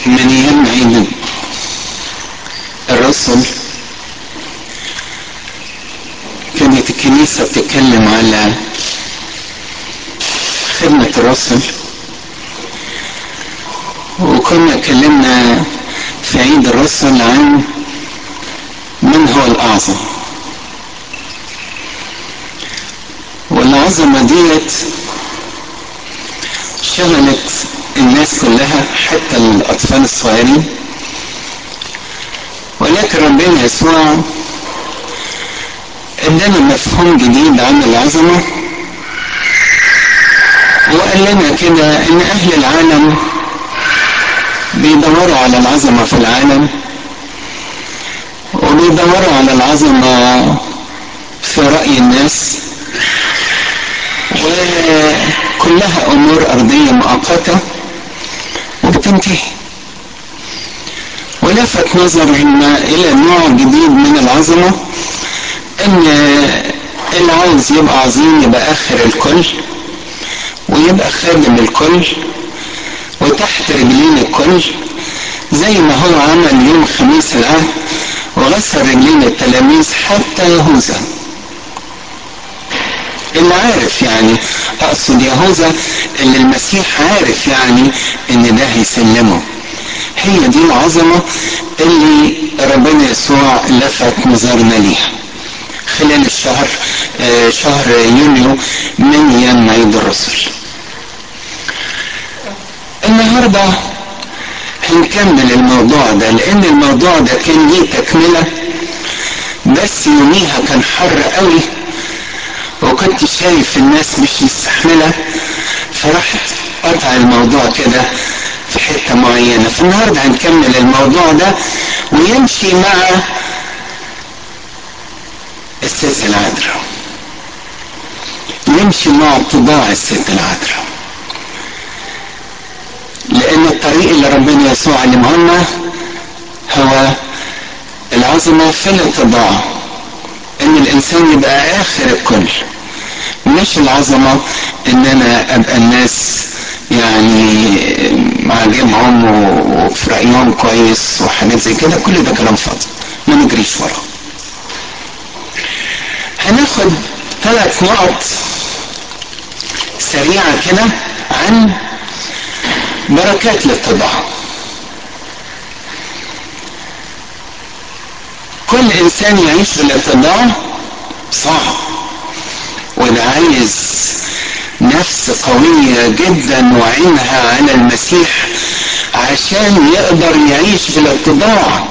من ايام عيد الرسل كانت الكنيسة بتتكلم على خدمة الرسل وكنا اتكلمنا في عيد الرسل عن من هو الأعظم والعظمة ديت شغلت الناس كلها حتى الأطفال الصغيرين ولكن ربنا يسوع ادانا مفهوم جديد عن العظمة وقال لنا كده ان اهل العالم بيدوروا على العظمة في العالم وبيدوروا على العظمة في رأي الناس وكلها امور ارضية مؤقتة وبتنتهي ولفت نظرنا الى نوع جديد من العظمة ان اللي عاوز يبقى عظيم يبقى اخر الكل ويبقى خادم الكل وتحت رجلين الكل زي ما هو عمل يوم خميس العهد وغسل رجلين التلاميذ حتى يهوذا اللي عارف يعني اقصد يهوذا اللي المسيح عارف يعني ان ده هيسلمه هي دي العظمة اللي ربنا يسوع لفت نظرنا ليها خلال الشهر آه شهر يونيو من ايام عيد الرسل النهارده هنكمل الموضوع ده لان الموضوع ده كان ليه تكمله بس يوميها كان حر قوي وكنت شايف الناس مش مستحمله فرحت قطع الموضوع كده في حته معينه فالنهارده هنكمل الموضوع ده ويمشي مع الست العذراء يمشي مع طباع الست العذراء لان الطريق اللي ربنا يسوع علمه لنا هو العظمه في الاتباع ان الانسان يبقى اخر الكل مش العظمه ان انا ابقى الناس يعني عاجبهم وفي رايهم كويس وحاجات زي كده كل ده كلام فاضي ما نجريش وراه هناخد ثلاث نقط سريعة كده عن بركات الاتباع كل انسان يعيش في الاتباع صعب وده عايز نفس قوية جدا وعينها على المسيح عشان يقدر يعيش في الاتباع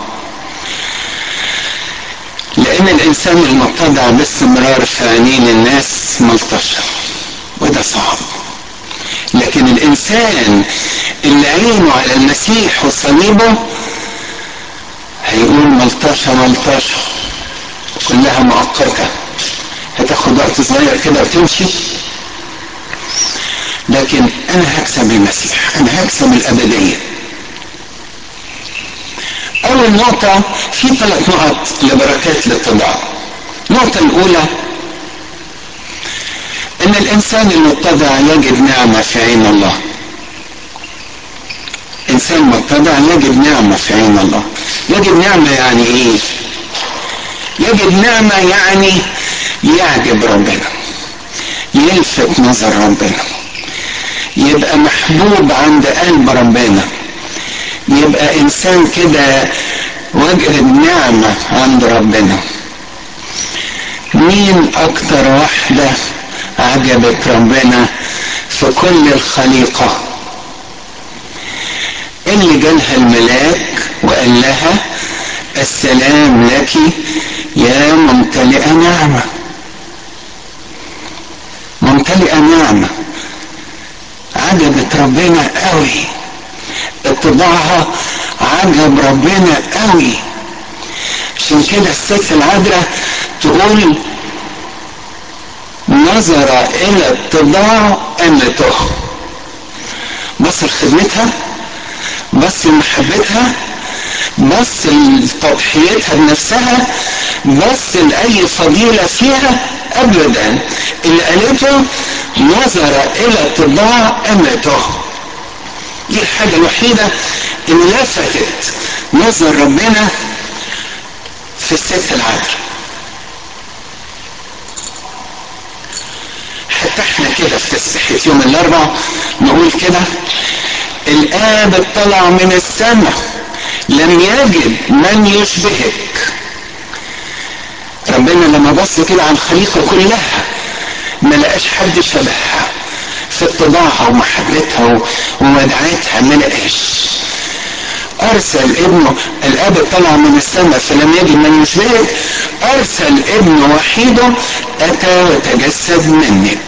لان الانسان المتضع باستمرار في عينين الناس ملطشه وده صعب لكن الانسان اللي عينه على المسيح وصليبه هيقول ملطشه ملطشه كلها مؤقته هتاخد وقت صغير كده وتمشي لكن انا هكسب المسيح انا هكسب الابديه اول نقطة في ثلاث نقط لبركات الاتباع النقطة الاولى ان الانسان المتبع يجد نعمة في عين الله انسان متبع يجد نعمة في عين الله يجد نعمة يعني ايه يجد نعمة يعني يعجب ربنا يلفت نظر ربنا يبقى محبوب عند قلب ربنا يبقى انسان كده وجه النعمة عند ربنا مين اكتر واحدة عجبت ربنا في كل الخليقة اللي جالها الملاك وقال لها السلام لك يا ممتلئة نعمة ممتلئة نعمة عجبت ربنا قوي اتباعها عجب ربنا قوي عشان كده الست العذراء تقول نظر الى اتباع امته بص لخدمتها بص لمحبتها بص لتضحيتها بنفسها بص لاي فضيله فيها ابدا اللي قالته نظر الى اتباع امته دي الحاجة الوحيدة اللي لفتت نظر ربنا في الست العذراء حتى احنا كده في تسبيحة يوم الاربع نقول كده الاب اطلع من السماء لم يجد من يشبهك ربنا لما بص كده على الخليقة كلها ما لقاش حد شبهها في اتضاعها ومحبتها وودعتها ما لقاش ارسل ابنه الاب طلع من السماء فلم يجد من يشبهك ارسل ابنه وحيده اتى وتجسد منك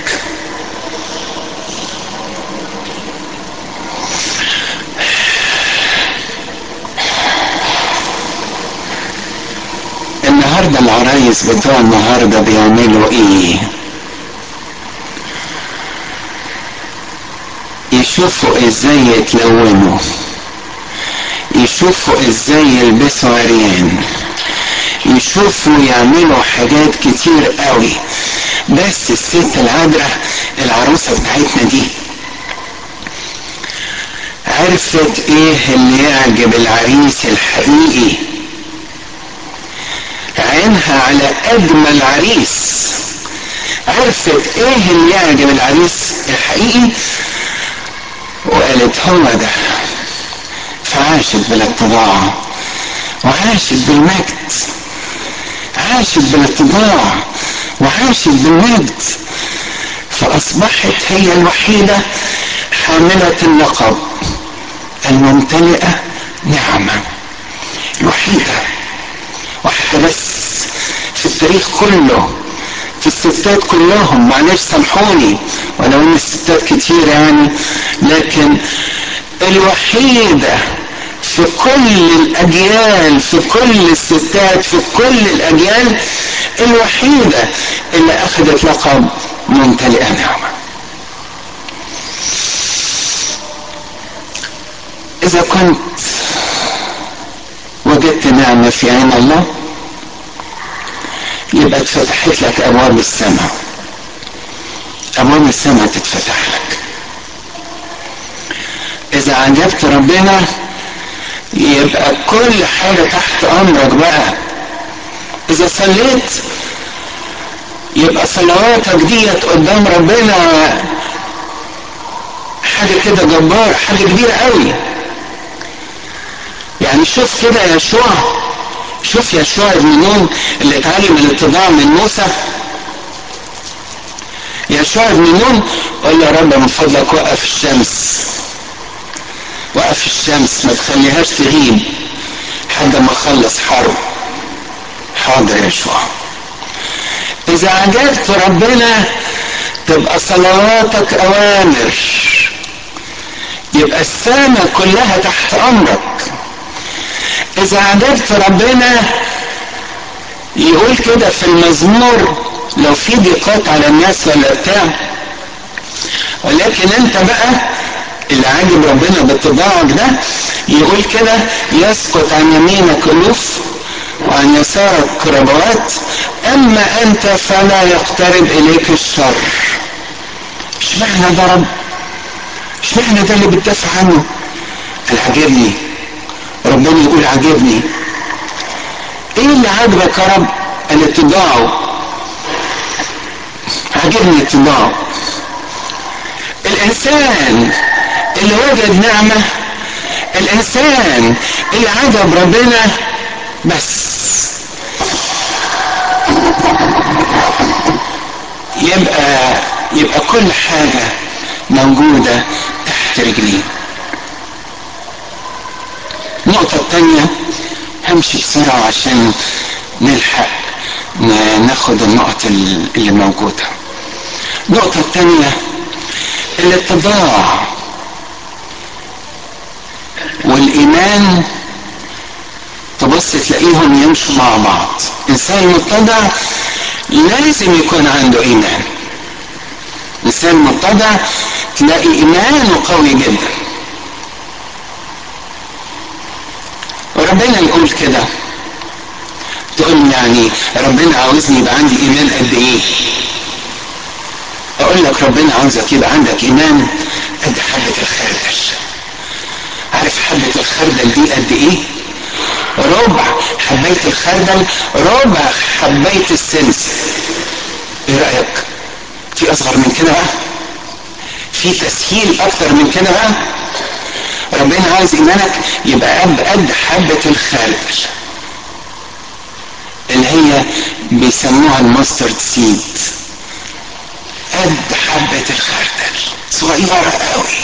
النهارده العرايس بتوع النهارده بيعملوا ايه يشوفوا ازاي يتلونوا يشوفوا ازاي يلبسوا عريان يشوفوا يعملوا حاجات كتير قوي بس الست العذراء العروسة بتاعتنا دي عرفت ايه اللي يعجب العريس الحقيقي عينها على اجمل عريس عرفت ايه اللي يعجب العريس الحقيقي وقالت هو ده فعاشت بالاتضاع وعاشت بالمجد عاشت بالاتضاع وعاشت بالمجد فأصبحت هي الوحيدة حاملة اللقب الممتلئة نعمة الوحيدة واحدة بس في التاريخ كله في الستات كلهم معلش سامحوني ولو ان الستات كتير يعني لكن الوحيدة في كل الأجيال في كل الستات في كل الأجيال الوحيدة اللي أخذت لقب ممتلئة نعمة إذا كنت وجدت نعمة في عين الله يبقى اتفتحت لك أبواب السماء أبواب السماء تتفتح لك إذا عجبت ربنا يبقى كل حاجة تحت أمرك بقى إذا صليت يبقى صلواتك ديت قدام ربنا حاجة كده جبار حاجة كبيرة قوي يعني شوف كده يشوع شوف يشوع ابن نون اللي اتعلم الاتضاع من موسى يشوع ابن نون قال يا رب من فضلك وقف الشمس وقف الشمس ما تخليهاش تغيب لحد ما اخلص حرب حاضر يا شوع اذا عجبت ربنا تبقى صلواتك اوامر يبقى السماء كلها تحت امرك اذا عجبت ربنا يقول كده في المزمور لو في ضيقات على الناس ولا بتاع ولكن انت بقى اللي عاجب ربنا باتباعك ده يقول كده يسقط عن يمينك الوف وعن يسارك ربوات اما انت فلا يقترب اليك الشر اشمعنى ده رب اشمعنى ده اللي بتدافع عنه قال عاجبني ربنا يقول عاجبني ايه اللي عاجبك يا رب قال اتباعه عاجبني اتباعه الانسان اللي وجد نعمة الانسان اللي عجب ربنا بس يبقى يبقى كل حاجة موجودة تحت رجليه النقطة التانية همشي بسرعة عشان نلحق ناخد النقط اللي موجودة النقطة التانية الاتضاع والإيمان تبص تلاقيهم يمشوا مع بعض إنسان متضع لازم يكون عنده إيمان إنسان متضع تلاقي إيمانه قوي جدا وربنا يقول كده تقول يعني ربنا عاوزني يبقى عندي إيمان قد إيه اقول لك ربنا عاوزك يبقى عندك ايمان قد حبة الخردل عارف حبة الخردل دي قد ايه ربع حباية الخردل ربع حباية السنس ايه رأيك في اصغر من كده بقى في تسهيل اكتر من كده بقى ربنا عايز ايمانك يبقى قد قد حبة الخردل اللي هي بيسموها الماسترد سيد قد حبة الخردل صغيرة قوي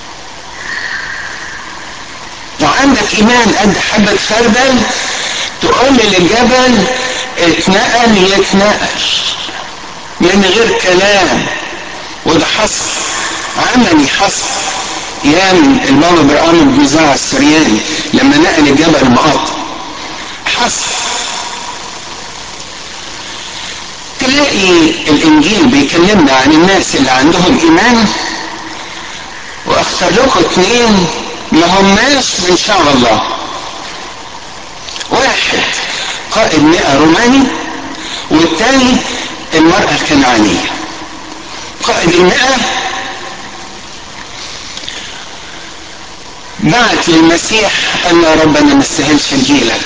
وعندك ايمان قد حبة خردل تقول للجبل اتنقل يتنقل من غير كلام وده حصل عملي حصل ايام البابا برقام بن زرع السرياني لما نقل الجبل مقاطع حصل تلاقي الانجيل بيكلمنا عن الناس اللي عندهم ايمان واختار لكم اتنين ما هماش من شعب الله واحد قائد مئة روماني والتاني المرأة الكنعانية قائد المئة بعت للمسيح قال له يا رب انا ما استاهلش اجيلك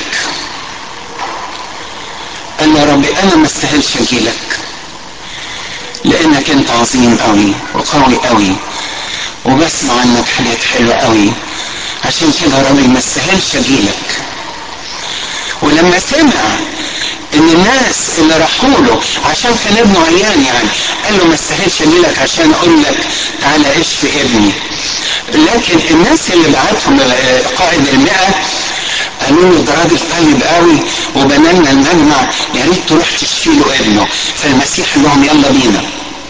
قال له يا رب انا ما استاهلش اجيلك لانك انت عظيم قوي وقوي قوي وبسمع عنك حاجات حلوه قوي عشان كده يا رب ما استاهلش اجيلك ولما سمع ان الناس اللي راحوا له عشان كان ابنه عيان يعني قال له ما استاهلش اجيلك عشان اقول لك تعالى عيش في ابني لكن الناس اللي بعتهم قائد المئة قالوا له ده راجل طيب قوي وبنى لنا المجمع يا ريت تروح تشفي له ابنه فالمسيح قال لهم يلا بينا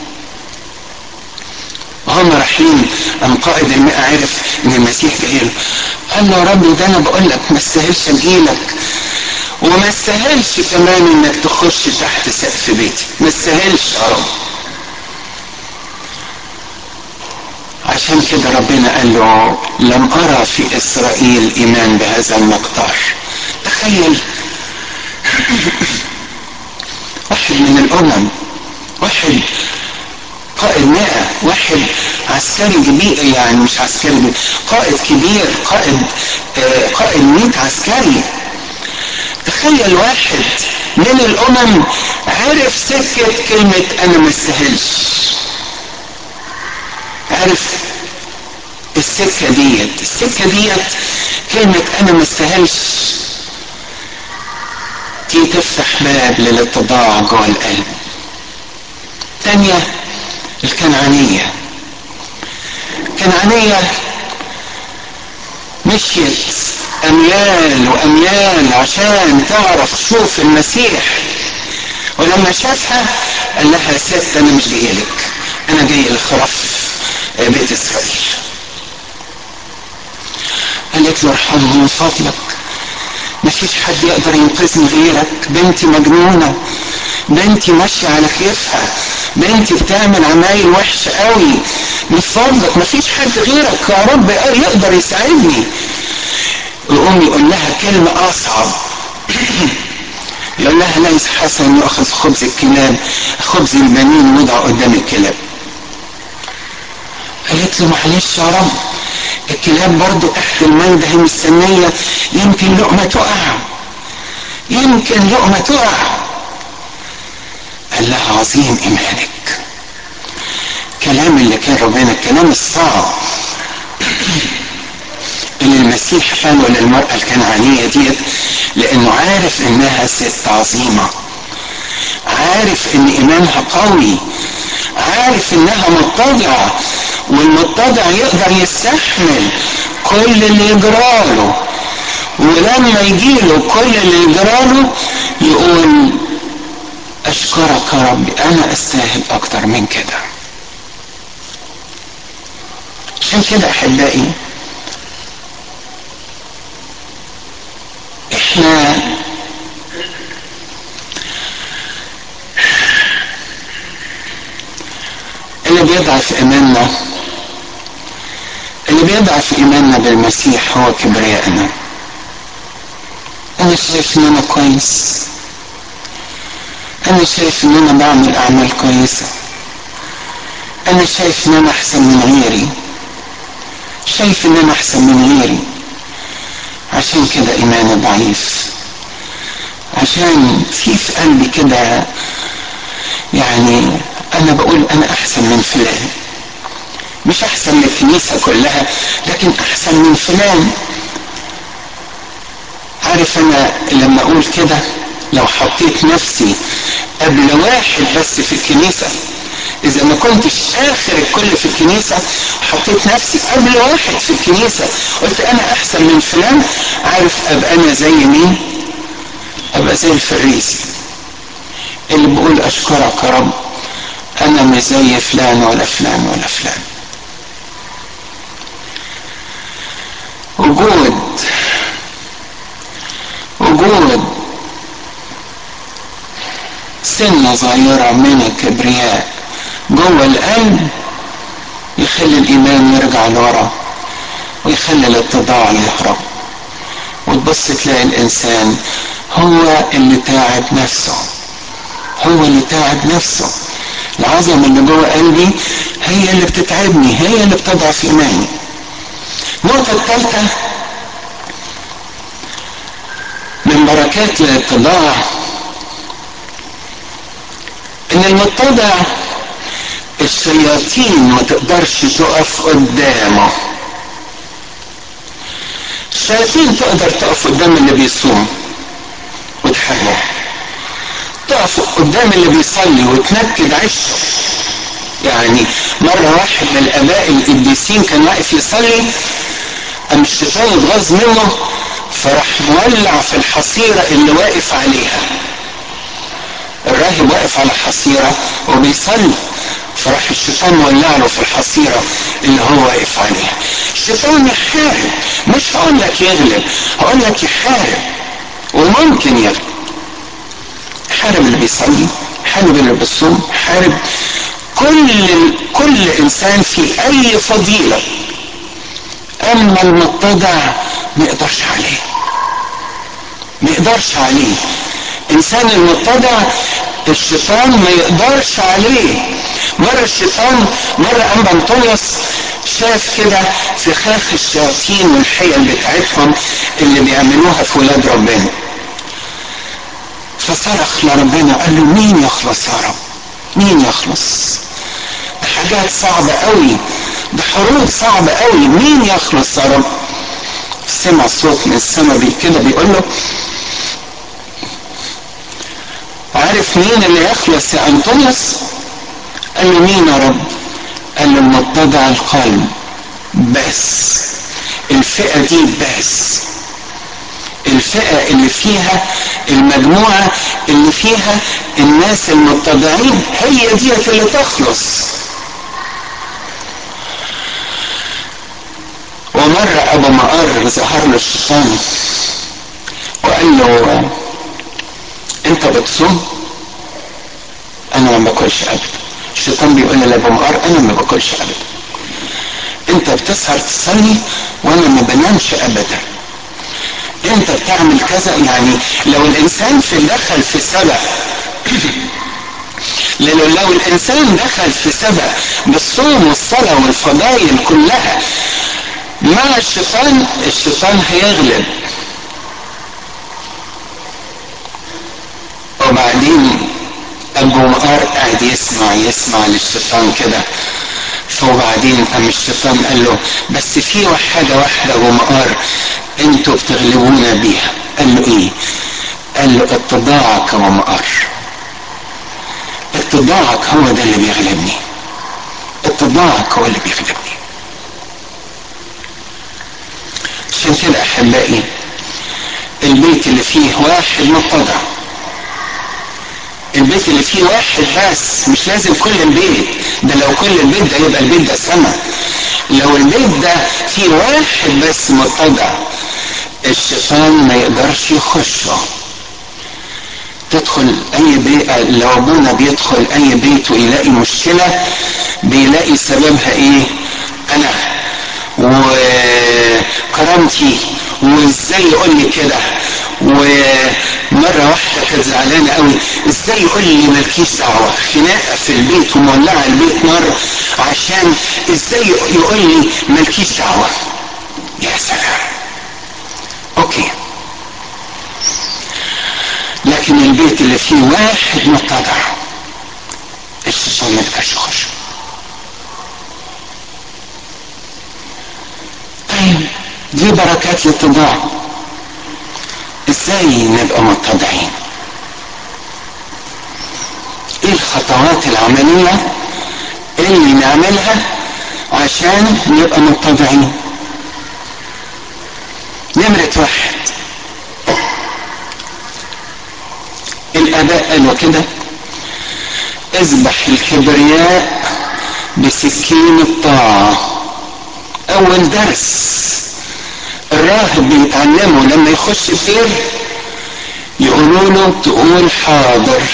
وهم رايحين قام قائد المئة عرف ان المسيح جاي له قال له يا رب ده انا بقول لك ما استاهلش اجيلك وما استاهلش كمان انك تخش تحت سقف بيتي ما استاهلش يا رب عشان كده ربنا قال له لم ارى في اسرائيل ايمان بهذا المقدار تخيل واحد من الامم واحد قائد مئة واحد عسكري كبير يعني مش عسكري كبير قائد كبير قائد آه قائد مئة عسكري تخيل واحد من الامم عرف سكة كلمة انا ما استاهلش عرف السكة ديت السكة ديت كلمة انا ما استاهلش دي تفتح باب للاتضاع جوه القلب تانية الكنعانية الكنعانية مشيت اميال واميال عشان تعرف تشوف المسيح ولما شافها قال لها يا ست انا مش جاي لك انا جاي لخرف بيت اسرائيل قالت له ارحمني من فضلك مفيش حد يقدر ينقذني غيرك بنتي مجنونه بنتي ماشيه على كيفها بنتي بتعمل عمايل وحشه قوي من فضلك مفيش حد غيرك يا رب يقدر يساعدني يقوم يقول لها كلمة أصعب يقول لها ليس حسن يأخذ خبز الكلاب خبز البنين وضع قدام الكلاب قالت له معلش يا رب الكلاب برضو تحت الميدة هي مستنية يمكن لقمة تقع يمكن لقمة تقع قال لها عظيم إيمانك كلام اللي كان ربنا الكلام الصعب اللي المسيح قاله للمرأة الكنعانية ديت لأنه عارف إنها ست عظيمة عارف إن إيمانها قوي عارف إنها متضعة والمتضع يقدر يستحمل كل اللي يجراله ولما يجيله كل اللي يجراله يقول أشكرك يا ربي أنا أستاهل أكتر من كده عشان كده أحبائي احنا اللي بيضعف ايماننا اللي بيضعف ايماننا بالمسيح هو كبريائنا انا شايف ان انا كويس انا شايف ان انا بعمل اعمال كويسة انا شايف ان انا احسن من غيري شايف ان انا احسن من غيري عشان كده ايماني ضعيف عشان في في قلبي كده يعني انا بقول انا احسن من فلان مش احسن من الكنيسة كلها لكن احسن من فلان عارف انا لما اقول كده لو حطيت نفسي قبل واحد بس في الكنيسة اذا ما كنتش اخر الكل في الكنيسة حطيت نفسي قبل واحد في الكنيسة قلت انا احسن من فلان عارف ابقى انا زي مين ابقى زي الفريسي اللي بقول اشكرك يا رب انا مش زي فلان ولا فلان ولا فلان وجود وجود سنة صغيرة من الكبرياء جوه القلب يخلي الإيمان يرجع لورا ويخلي الاتضاع يهرب وتبص تلاقي الإنسان هو اللي تعب نفسه هو اللي تعب نفسه العظمة اللي جوه قلبي هي اللي بتتعبني هي اللي بتضعف إيماني النقطة الثالثة من بركات الاتضاع ان المتضع الشياطين ما تقدرش تقف قدامه الشياطين تقدر تقف قدام اللي بيصوم وتحرقه تقف قدام اللي بيصلي وتنكد عشه يعني مرة واحد من الآباء القديسين كان واقف يصلي قام الشيطان اتغاظ منه فراح مولع في الحصيرة اللي واقف عليها الراهب واقف على حصيرة وبيصلي فراح الشيطان مولع له في الحصيرة اللي هو واقف عليها الشيطان يحارب مش هقول لك يغلب هقول لك يحارب وممكن يغلب حارب اللي بيصلي حارب اللي بيصوم حارب كل كل انسان في اي فضيله اما المتضع ما يقدرش عليه ما يقدرش عليه انسان المتضع الشيطان ما يقدرش عليه مرة الشيطان مرة أنبا أنطونيوس شاف كده فخاخ الشياطين والحيل بتاعتهم اللي بيعملوها في ولاد ربنا فصرخ لربنا قال له مين يخلص يا رب مين يخلص ده حاجات صعبة قوي ده حروب صعبة قوي مين يخلص يا رب سمع صوت من السماء بي كده بيقول له عارف مين اللي يخلص يا انطونيوس قال له مين يا رب قال له المتضع القلب بس الفئة دي بس الفئة اللي فيها المجموعة اللي فيها الناس المتضعين هي ديت اللي تخلص ومرة أبو مقر ظهر له الشيطان وقال له أنت بتصوم؟ أنا ما باكلش أبدا الشيطان بيقول لي لأبو مقر أنا ما باكلش أبدا أنت بتسهر تصلي وأنا ما بنامش أبدا أنت بتعمل كذا يعني لو الإنسان في دخل في سبق لأنه لو الإنسان دخل في سبق بالصوم والصلاة والفضائل كلها مع الشيطان الشيطان هيغلب وبعدين ابو مقار قاعد يسمع يسمع للشيطان كده فوبعدين قام الشيطان قال له بس في حاجة واحدة ابو مقار انتوا بتغلبونا بيها قال له ايه قال له اتضاعك ابو مقار اتضاعك هو ده اللي بيغلبني اتضاعك هو اللي بيغلبني عشان كده احبائي البيت اللي فيه واحد متضع البيت اللي فيه واحد بس مش لازم كل البيت ده لو كل البيت ده يبقى البيت ده سما لو البيت ده فيه واحد بس متضع الشيطان ما يقدرش يخشه تدخل اي بيت لو ابونا بيدخل اي بيت ويلاقي مشكلة بيلاقي سببها ايه انا وكرامتي وازاي يقول لي كده مرة واحدة كانت زعلانة قوي ازاي يقول لي مالكيش دعوة خناقة في البيت ومولعة البيت نار عشان ازاي يقول لي مالكيش دعوة يا سلام اوكي لكن البيت اللي فيه واحد متضع الشيطان ما يقدرش يخش طيب دي بركات الاتضاع ازاي نبقى متضعين ايه الخطوات العملية اللي نعملها عشان نبقى متضعين نمرة واحد الاباء قالوا كده اذبح الكبرياء بسكين الطاعة اول درس الراهب بيتعلمه لما يخش خير يقولوا له تقول حاضر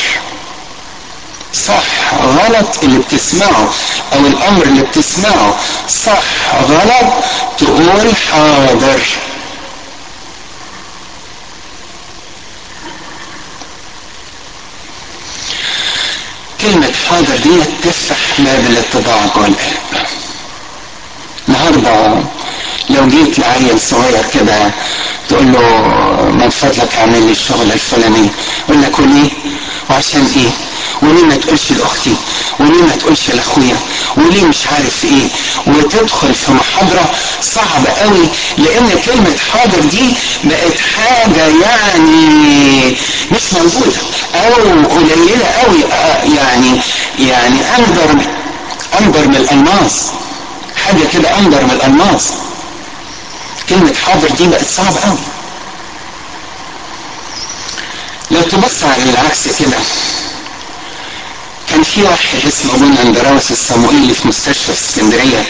صح غلط اللي بتسمعه او الامر اللي بتسمعه صح غلط تقول حاضر كلمة حاضر دي تفتح باب الاتضاع جوه القلب النهارده لو جيت لعيل صغير كده تقول له من فضلك اعمل لي الشغل الفلاني يقول لك وليه وعشان ايه وليه ما تقولش لاختي وليه ما تقولش لاخويا وليه مش عارف ايه وتدخل في محاضره صعبه قوي لان كلمه حاضر دي بقت حاجه يعني مش موجوده او قليله قوي يعني يعني اندر اندر من الالماس حاجه كده اندر من الالماس كلمه حاضر دي بقت صعبه قوي لو تبص على العكس كده كان في واحد اسمه ابونا اندراوس الصموئيلي في مستشفى في اسكندريه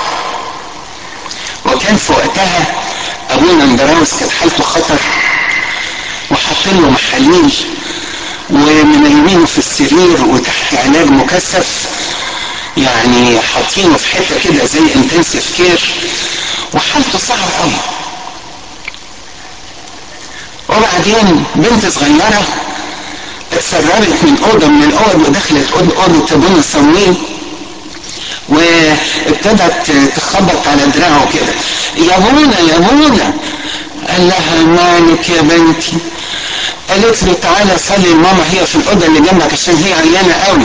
وكان في وقتها ابونا اندراوس كانت حالته خطر وحاطين له محاليل ومنيمينه في السرير وتحت علاج مكثف يعني حاطينه في حته كده زي انتنسيف كير وحالته صعبه قوي وبعدين بنت صغيره اتسربت من اوضه من الاوض ودخلت اوضه ابونا الصمويل وابتدت تخبط على دراعه كده يا ابونا يا ابونا قال لها مالك يا بنتي قالت له تعالى صلي ماما هي في الاوضه اللي جنبك عشان هي عيانه قوي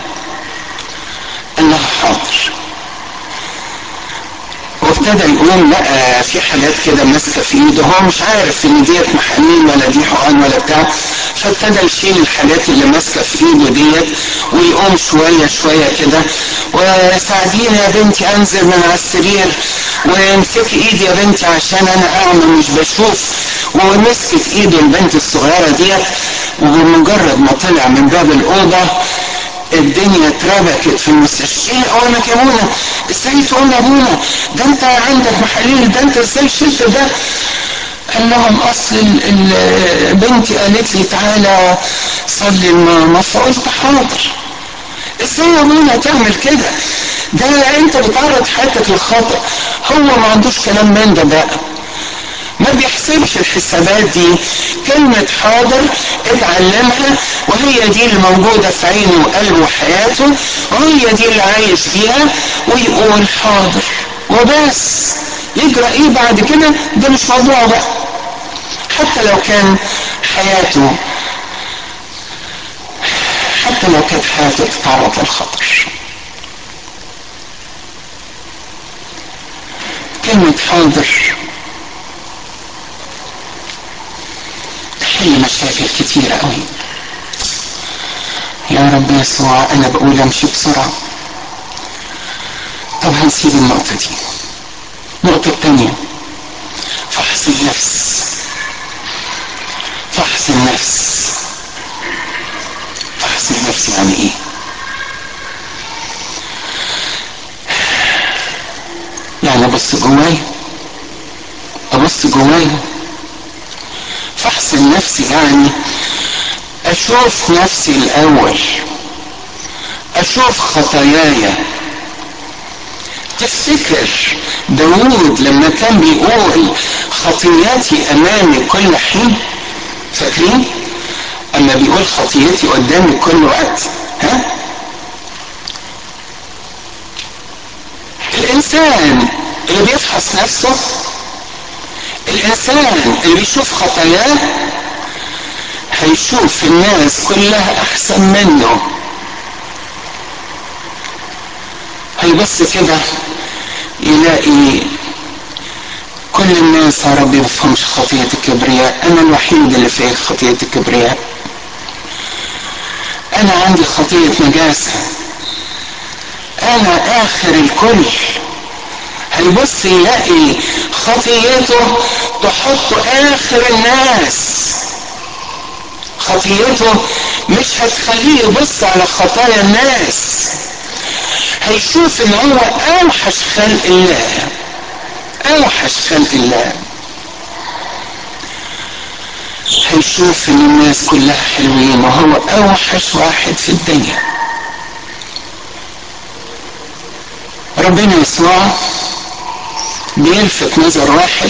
قال لها حاضر وابتدى يقول لا في حاجات كده ماسكه في ايده هو مش عارف ان ديت محامين ولا دي حقن ولا بتاع فابتدى يشيل الحاجات اللي ماسكه في ايده ديت ويقوم شويه شويه كده وساعديني يا بنتي انزل من على السرير وامسكي ايدي يا بنتي عشان انا اعمى مش بشوف ومسكت ايده البنت الصغيره ديت وبمجرد ما طلع من باب الاوضه الدنيا اتربكت في المستشفى ايه اقولك يا ابونا ازاي تقول يا ابونا ده انت عندك محاليل ده انت ازاي شلت ده قال لهم اصل بنتي قالت لي تعالى صلي الماما فقلت حاضر ازاي يا ابونا تعمل كده ده انت بتعرض حياتك للخطر هو ما عندوش كلام من ده بقى ما بيحسبش الحسابات دي كلمة حاضر اتعلمها وهي دي اللي موجودة في عينه وقلبه وحياته وهي دي اللي عايش فيها ويقول حاضر وبس يجرى ايه بعد كده ده مش موضوع بقى حتى لو كان حياته حتى لو كانت حياته تتعرض للخطر كلمة حاضر تحل مشاكل كتيرة قوي يا رب يسوع انا بقول امشي بسرعة طب هنسيب النقطة دي النقطة التانية فحص النفس فحص النفس فحص النفس يعني ايه يعني ابص جواي ابص جواي فحص النفس يعني اشوف نفسي الاول اشوف خطاياي تفتكر داود لما كان بيقول خطياتي امامي كل حين فاكرين اما بيقول خطيتي قدامي كل وقت ها الانسان اللي بيفحص نفسه الانسان اللي بيشوف خطاياه هيشوف الناس كلها احسن منه هيبص كده يلاقي كل الناس يا رب يفهمش خطية الكبرياء انا الوحيد اللي فيه خطية الكبرياء انا عندي خطية نجاسة انا اخر الكل هيبص يلاقي خطيته تحط اخر الناس خطيته مش هتخليه يبص على خطايا الناس هيشوف ان هو اوحش خلق الله اوحش خلق الله هيشوف ان الناس كلها حلوين وهو اوحش واحد في الدنيا ربنا يسوع بيلفت نظر واحد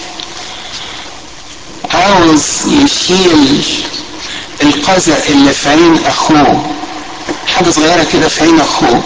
عاوز يشيل القذى اللي في عين اخوه حاجه صغيره كده في عين اخوه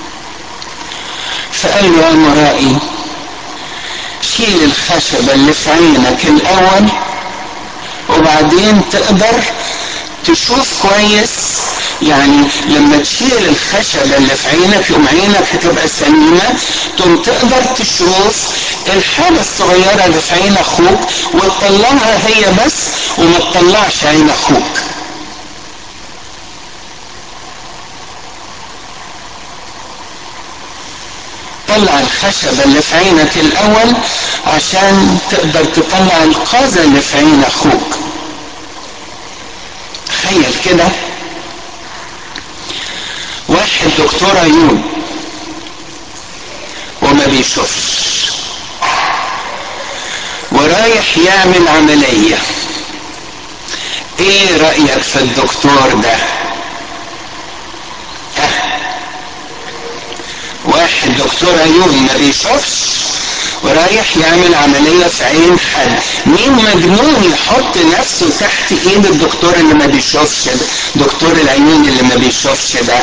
فقال له يا مرائي شيل الخشبه اللي في عينك الاول وبعدين تقدر تشوف كويس يعني لما تشيل الخشبة اللي في عينك يوم عينك هتبقى سليمة تقوم تقدر تشوف الحاجة الصغيرة اللي في عين اخوك وتطلعها هي بس وما تطلعش عين اخوك طلع الخشبة اللي في عينك الأول عشان تقدر تطلع القذى اللي في عين أخوك تخيل كده واحد دكتور عيون وما بيشوفش ورايح يعمل عملية ايه رأيك في الدكتور ده ها واحد دكتور عيون ما بيشوفش ورايح يعمل عملية في عين حد مين مجنون يحط نفسه تحت ايد الدكتور اللي ما بيشوفش ده دكتور العيون اللي ما بيشوفش ده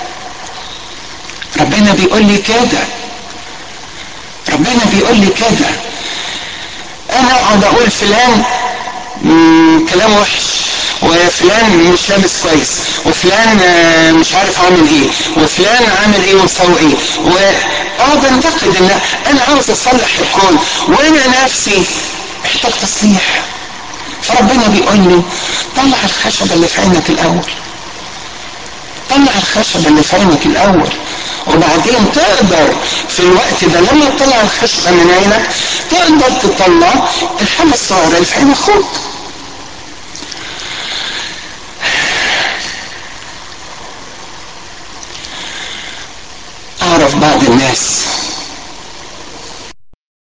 ربنا بيقول لي كده ربنا بيقول لي كده انا اقعد اقول فلان كلام وحش وفلان مش لابس كويس وفلان مش عارف عامل ايه وفلان عامل ايه ومسوي ايه واقعد انتقد ان انا عاوز اصلح الكون وانا نفسي محتاج تصليح فربنا بيقول لي طلع الخشبه اللي في عينك الاول طلع الخشبه اللي في عينك الاول وبعدين تقدر في الوقت ده لما تطلع الخشبه من عينك تقدر تطلع الحاجه الصغيره اللي في عين اخوك اعرف بعض الناس